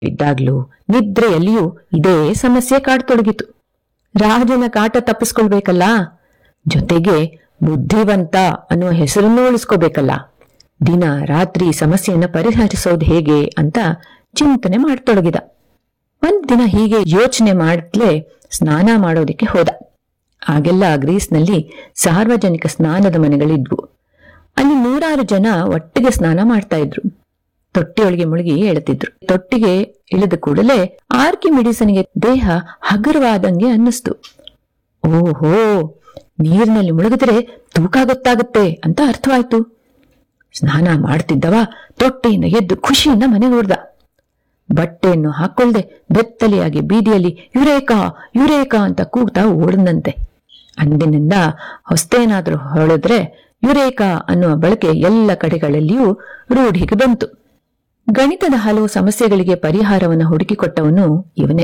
ಇದ್ದಾಗ್ಲೂ ನಿದ್ರೆಯಲ್ಲಿಯೂ ಇದೇ ಸಮಸ್ಯೆ ಕಾಡ್ತೊಡಗಿತು ರಾಜನ ಕಾಟ ತಪ್ಪಿಸ್ಕೊಳ್ಬೇಕಲ್ಲ ಜೊತೆಗೆ ಬುದ್ಧಿವಂತ ಅನ್ನುವ ಹೆಸರನ್ನೂ ಉಳಿಸ್ಕೋಬೇಕಲ್ಲ ದಿನ ರಾತ್ರಿ ಸಮಸ್ಯೆಯನ್ನ ಪರಿಹರಿಸೋದು ಹೇಗೆ ಅಂತ ಚಿಂತನೆ ಮಾಡ್ತೊಡಗಿದ ಒಂದ್ ದಿನ ಹೀಗೆ ಯೋಚನೆ ಮಾಡ್ಲೇ ಸ್ನಾನ ಮಾಡೋದಿಕ್ಕೆ ಹೋದ ಆಗೆಲ್ಲ ಗ್ರೀಸ್ನಲ್ಲಿ ಸಾರ್ವಜನಿಕ ಸ್ನಾನದ ಮನೆಗಳಿದ್ವು ಅಲ್ಲಿ ನೂರಾರು ಜನ ಒಟ್ಟಿಗೆ ಸ್ನಾನ ಮಾಡ್ತಾ ಇದ್ರು ತೊಟ್ಟಿಯೊಳಗೆ ಮುಳುಗಿ ಏಳುತ್ತಿದ್ರು ತೊಟ್ಟಿಗೆ ಇಳಿದ ಕೂಡಲೇ ಆರ್ಕಿಮಿಡಿಸನಿಗೆ ದೇಹ ಹಗುರವಾದಂಗೆ ಅನ್ನಿಸ್ತು ಓಹೋ ನೀರಿನಲ್ಲಿ ಮುಳುಗಿದ್ರೆ ತೂಕ ಗೊತ್ತಾಗುತ್ತೆ ಅಂತ ಅರ್ಥವಾಯ್ತು ಸ್ನಾನ ಮಾಡ್ತಿದ್ದವ ತೊಟ್ಟಿಯಿಂದ ಎದ್ದು ಖುಷಿಯಿಂದ ಮನೆಗೆ ಹೊಡ್ದ ಬಟ್ಟೆಯನ್ನು ಹಾಕೊಳ್ದೆ ಬೆತ್ತಲೆಯಾಗಿ ಬೀದಿಯಲ್ಲಿ ಯುರೇಕಾ ಯುರೇಕಾ ಅಂತ ಕೂಗ್ತಾ ಓಡದಂತೆ ಅಂದಿನಿಂದ ಹೊಸ್ತೇನಾದ್ರೂ ಹೊಳೆದ್ರೆ ಯುರೇಕಾ ಅನ್ನುವ ಬಳಕೆ ಎಲ್ಲ ಕಡೆಗಳಲ್ಲಿಯೂ ರೂಢಿಗೆ ಬಂತು ಗಣಿತದ ಹಲವು ಸಮಸ್ಯೆಗಳಿಗೆ ಪರಿಹಾರವನ್ನು ಹುಡುಕಿಕೊಟ್ಟವನು ಇವನೇ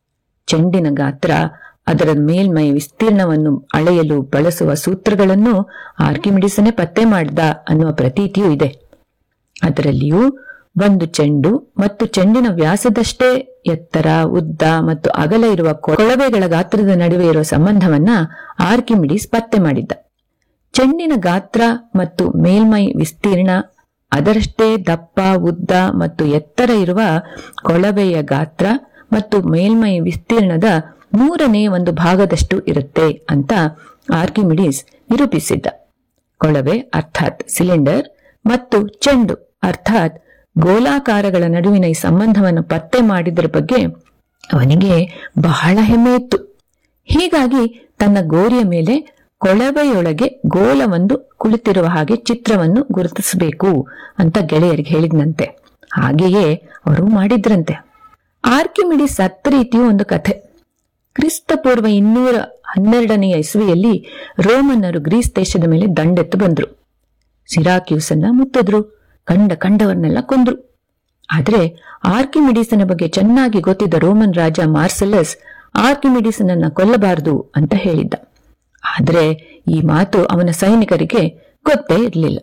ಚೆಂಡಿನ ಗಾತ್ರ ಅದರ ಮೇಲ್ಮೈ ವಿಸ್ತೀರ್ಣವನ್ನು ಅಳೆಯಲು ಬಳಸುವ ಸೂತ್ರಗಳನ್ನು ಆರ್ಕಿಮಿಡಿಸನೆ ಪತ್ತೆ ಮಾಡ್ದ ಅನ್ನುವ ಪ್ರತೀತಿಯೂ ಇದೆ ಅದರಲ್ಲಿಯೂ ಒಂದು ಚೆಂಡು ಮತ್ತು ಚೆಂಡಿನ ವ್ಯಾಸದಷ್ಟೇ ಎತ್ತರ ಉದ್ದ ಮತ್ತು ಅಗಲ ಇರುವ ಕೊಳವೆಗಳ ಗಾತ್ರದ ನಡುವೆ ಇರುವ ಸಂಬಂಧವನ್ನ ಆರ್ಕಿಮಿಡಿಸ್ ಪತ್ತೆ ಮಾಡಿದ್ದ ಚೆಂಡಿನ ಗಾತ್ರ ಮತ್ತು ಮೇಲ್ಮೈ ವಿಸ್ತೀರ್ಣ ಅದರಷ್ಟೇ ದಪ್ಪ ಉದ್ದ ಮತ್ತು ಎತ್ತರ ಇರುವ ಕೊಳವೆಯ ಗಾತ್ರ ಮತ್ತು ಮೇಲ್ಮೈ ವಿಸ್ತೀರ್ಣದ ಮೂರನೇ ಒಂದು ಭಾಗದಷ್ಟು ಇರುತ್ತೆ ಅಂತ ಆರ್ಕಿಮಿಡಿಸ್ ನಿರೂಪಿಸಿದ್ದ ಕೊಳವೆ ಅರ್ಥಾತ್ ಸಿಲಿಂಡರ್ ಮತ್ತು ಚೆಂಡು ಅರ್ಥಾತ್ ಗೋಲಾಕಾರಗಳ ನಡುವಿನ ಈ ಸಂಬಂಧವನ್ನು ಪತ್ತೆ ಮಾಡಿದ್ರ ಬಗ್ಗೆ ಅವನಿಗೆ ಬಹಳ ಹೆಮ್ಮೆ ಇತ್ತು ಹೀಗಾಗಿ ತನ್ನ ಗೋರಿಯ ಮೇಲೆ ಕೊಳವೆಯೊಳಗೆ ಗೋಲವೊಂದು ಕುಳಿತಿರುವ ಹಾಗೆ ಚಿತ್ರವನ್ನು ಗುರುತಿಸಬೇಕು ಅಂತ ಗೆಳೆಯರಿಗೆ ಹೇಳಿದ್ನಂತೆ ಹಾಗೆಯೇ ಅವರು ಮಾಡಿದ್ರಂತೆ ಆರ್ಕಿಮಿಡಿಸ್ ಸತ್ತ ರೀತಿಯೂ ಒಂದು ಕಥೆ ಕ್ರಿಸ್ತಪೂರ್ವ ಇನ್ನೂರ ಹನ್ನೆರಡನೆಯ ಇಸ್ವಿಯಲ್ಲಿ ರೋಮನ್ನರು ಗ್ರೀಸ್ ದೇಶದ ಮೇಲೆ ದಂಡೆತ್ತು ಬಂದ್ರು ಸಿರಾಕ್ಯೂಸನ್ನ ಮುತ್ತಿದ್ರು ಕಂಡ ಕಂಡವರನ್ನೆಲ್ಲ ಕೊಂದ್ರು ಆದ್ರೆ ಆರ್ಕಿಮಿಡಿಸನ ಬಗ್ಗೆ ಚೆನ್ನಾಗಿ ಗೊತ್ತಿದ್ದ ರೋಮನ್ ರಾಜ ಮಾರ್ಸೆಲಸ್ ಆರ್ಕಿಮಿಡಿಸನನ್ನ ಕೊಲ್ಲಬಾರದು ಅಂತ ಹೇಳಿದ್ದ ಆದ್ರೆ ಈ ಮಾತು ಅವನ ಸೈನಿಕರಿಗೆ ಗೊತ್ತೇ ಇರಲಿಲ್ಲ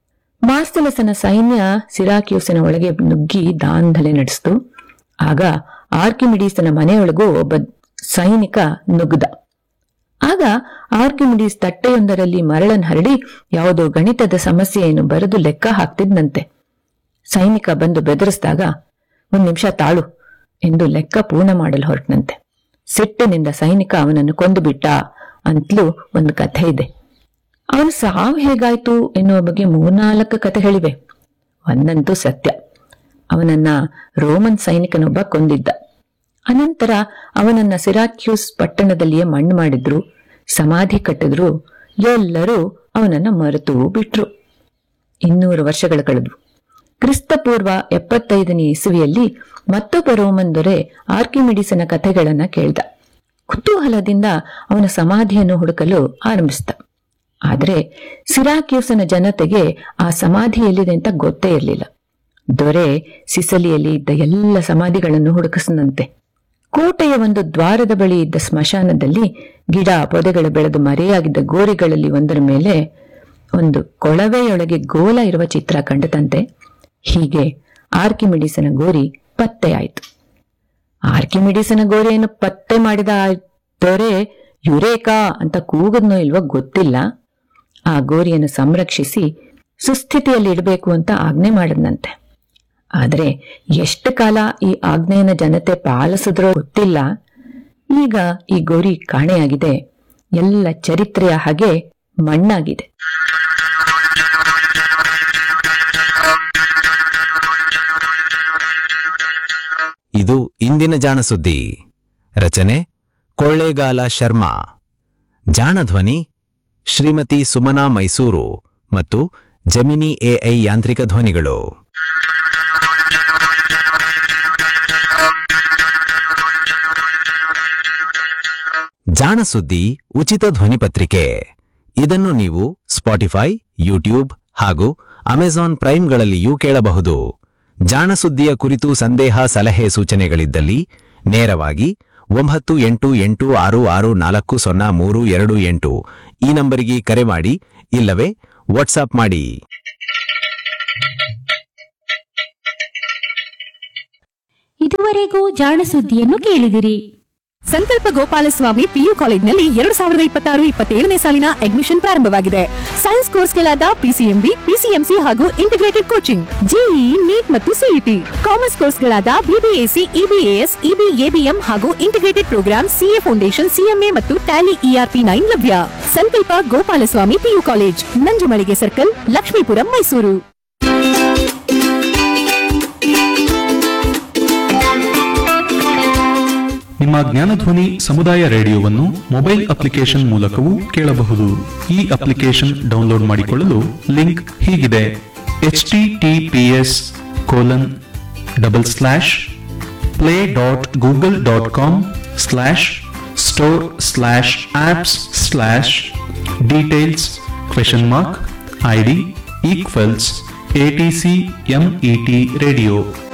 ಮಾರ್ಸೆಲಸನ ಸೈನ್ಯ ಸಿರಾಕ್ಯೂಸನ ಒಳಗೆ ನುಗ್ಗಿ ದಾಂಧಲೆ ನಡೆಸಿತು ಆಗ ಆರ್ಕಿಮಿಡೀಸನ ಮನೆಯೊಳಗೂ ಒಬ್ಬ ಸೈನಿಕ ನುಗ್ಗದ ಆಗ ಆರ್ಕಿಮಿಡೀಸ್ ತಟ್ಟೆಯೊಂದರಲ್ಲಿ ಮರಳನ್ ಹರಡಿ ಯಾವುದೋ ಗಣಿತದ ಸಮಸ್ಯೆಯನ್ನು ಬರೆದು ಲೆಕ್ಕ ಹಾಕ್ತಿದ್ನಂತೆ ಸೈನಿಕ ಬಂದು ಬೆದರಿಸಿದಾಗ ಒಂದ್ ನಿಮಿಷ ತಾಳು ಎಂದು ಲೆಕ್ಕ ಪೂರ್ಣ ಮಾಡಲು ಹೊರಟನಂತೆ ಸಿಟ್ಟಿನಿಂದ ಸೈನಿಕ ಅವನನ್ನು ಕೊಂದು ಬಿಟ್ಟ ಅಂತಲೂ ಒಂದು ಕಥೆ ಇದೆ ಅವನ ಸಾವು ಹೇಗಾಯ್ತು ಎನ್ನುವ ಬಗ್ಗೆ ಮೂರ್ನಾಲ್ಕು ಕಥೆಗಳಿವೆ ಒಂದಂತೂ ಸತ್ಯ ಅವನನ್ನ ರೋಮನ್ ಸೈನಿಕನೊಬ್ಬ ಕೊಂದಿದ್ದ ಅನಂತರ ಅವನನ್ನ ಸಿರಾಕ್ಯೂಸ್ ಪಟ್ಟಣದಲ್ಲಿಯೇ ಮಣ್ಣು ಮಾಡಿದ್ರು ಸಮಾಧಿ ಕಟ್ಟಿದ್ರು ಎಲ್ಲರೂ ಅವನನ್ನ ಮರೆತು ಬಿಟ್ರು ಇನ್ನೂರು ವರ್ಷಗಳ ಕಳೆದು ಕ್ರಿಸ್ತಪೂರ್ವ ಎಪ್ಪತ್ತೈದನೇ ಇಸುವಿಯಲ್ಲಿ ಮತ್ತೊಬ್ಬ ರೋಮನ್ ದೊರೆ ಆರ್ಕಿಮಿಡಿಸನ ಕಥೆಗಳನ್ನ ಕೇಳ್ದ ಕುತೂಹಲದಿಂದ ಅವನ ಸಮಾಧಿಯನ್ನು ಹುಡುಕಲು ಆರಂಭಿಸಿದ ಆದರೆ ಸಿರಾಕ್ಯೂಸನ ಜನತೆಗೆ ಆ ಸಮಾಧಿ ಎಲ್ಲಿದೆ ಅಂತ ಗೊತ್ತೇ ಇರಲಿಲ್ಲ ದೊರೆ ಸಿಸಲಿಯಲ್ಲಿ ಇದ್ದ ಎಲ್ಲ ಸಮಾಧಿಗಳನ್ನು ಹುಡುಕಿಸದಂತೆ ಕೋಟೆಯ ಒಂದು ದ್ವಾರದ ಬಳಿ ಇದ್ದ ಸ್ಮಶಾನದಲ್ಲಿ ಗಿಡ ಪೊದೆಗಳು ಬೆಳೆದು ಮರೆಯಾಗಿದ್ದ ಗೋರಿಗಳಲ್ಲಿ ಒಂದರ ಮೇಲೆ ಒಂದು ಕೊಳವೆಯೊಳಗೆ ಗೋಲ ಇರುವ ಚಿತ್ರ ಕಂಡತಂತೆ ಹೀಗೆ ಆರ್ಕಿಮಿಡಿಸನ ಗೋರಿ ಪತ್ತೆಯಾಯಿತು ಆರ್ಕಿಮಿಡಿಸನ ಗೋರಿಯನ್ನು ಪತ್ತೆ ಮಾಡಿದ ಆ ದೊರೆ ಯುರೇಕಾ ಅಂತ ಕೂಗದ್ನೋ ಇಲ್ವೋ ಗೊತ್ತಿಲ್ಲ ಆ ಗೋರಿಯನ್ನು ಸಂರಕ್ಷಿಸಿ ಸುಸ್ಥಿತಿಯಲ್ಲಿ ಇಡಬೇಕು ಅಂತ ಆಜ್ಞೆ ಮಾಡದ್ನಂತೆ ಆದರೆ ಎಷ್ಟು ಕಾಲ ಈ ಆಜ್ಞೆಯನ್ನ ಜನತೆ ಪಾಲಿಸಿದ್ರೋ ಗೊತ್ತಿಲ್ಲ ಈಗ ಈ ಗೋರಿ ಕಾಣೆಯಾಗಿದೆ ಎಲ್ಲ ಚರಿತ್ರೆಯ ಹಾಗೆ ಮಣ್ಣಾಗಿದೆ ಇದು ಇಂದಿನ ಜಾಣ ಸುದ್ದಿ ರಚನೆ ಕೊಳ್ಳೇಗಾಲ ಶರ್ಮಾ ಜಾಣಧ್ವನಿ ಶ್ರೀಮತಿ ಸುಮನಾ ಮೈಸೂರು ಮತ್ತು ಜಮಿನಿ ಎಐ ಯಾಂತ್ರಿಕ ಧ್ವನಿಗಳು ಜಾಣ ಸುದ್ದಿ ಉಚಿತ ಧ್ವನಿಪತ್ರಿಕೆ ಇದನ್ನು ನೀವು ಸ್ಪಾಟಿಫೈ ಯೂಟ್ಯೂಬ್ ಹಾಗೂ ಅಮೆಜಾನ್ ಪ್ರೈಮ್ಗಳಲ್ಲಿಯೂ ಕೇಳಬಹುದು ಜಾಣ ಸುದ್ದಿಯ ಕುರಿತು ಸಂದೇಹ ಸಲಹೆ ಸೂಚನೆಗಳಿದ್ದಲ್ಲಿ ನೇರವಾಗಿ ಒಂಬತ್ತು ಎಂಟು ಎಂಟು ಆರು ಆರು ನಾಲ್ಕು ಸೊನ್ನೆ ಮೂರು ಎರಡು ಎಂಟು ಈ ನಂಬರಿಗೆ ಕರೆ ಮಾಡಿ ಇಲ್ಲವೇ ವಾಟ್ಸಾಪ್ ಮಾಡಿ ಇದುವರೆಗೂ ಜಾಣ ಸುದ್ದಿಯನ್ನು ಕೇಳಿದಿರಿ ಸಂಕಲ್ಪ ಗೋಪಾಲಸ್ವಾಮಿ ಪಿಯು ಕಾಲೇಜ್ನಲ್ಲಿ ಎರಡು ಸಾವಿರದ ಇಪ್ಪತ್ತಾರು ಇಪ್ಪತ್ತೇಳನೇ ಸಾಲಿನ ಅಡ್ಮಿಷನ್ ಪ್ರಾರಂಭವಾಗಿದೆ ಸೈನ್ಸ್ ಕೋರ್ಸ್ಗಳಾದ ಪಿಸಿಎಂಬಿ ಪಿಸಿಎಂಸಿ ಹಾಗೂ ಇಂಟಿಗ್ರೇಟೆಡ್ ಕೋಚಿಂಗ್ ಜೆಇಇ ನೀಟ್ ಮತ್ತು ಸಿಇಟಿ ಕಾಮರ್ಸ್ ಕೋರ್ಸ್ಗಳಾದ ಬಿಬಿಎಸಿ ಇಬಿಎಎಸ್ ಇಬಿಎಬಿಎಂ ಹಾಗೂ integrated programme CA foundation CMA ಮತ್ತು ಟ್ಯಾಲಿ ಇಆರ್ಪಿ ನೈನ್ ಲಭ್ಯ Sankalpa Gopalaswamy PU college Nanjumalige circle Lakshmipuram Mysuru ನಿಮ್ಮ ಜ್ಞಾನಧ್ವನಿ ಸಮುದಾಯ ರೇಡಿಯೋವನ್ನು ಮೊಬೈಲ್ ಅಪ್ಲಿಕೇಶನ್ ಮೂಲಕವೂ ಕೇಳಬಹುದು ಈ ಅಪ್ಲಿಕೇಶನ್ ಡೌನ್ಲೋಡ್ ಮಾಡಿಕೊಳ್ಳಲು ಲಿಂಕ್ ಹೀಗಿದೆ H T T P S colon double slash play dot Google dot com slash store slash apps slash details question mark I D equals A T C M E T radio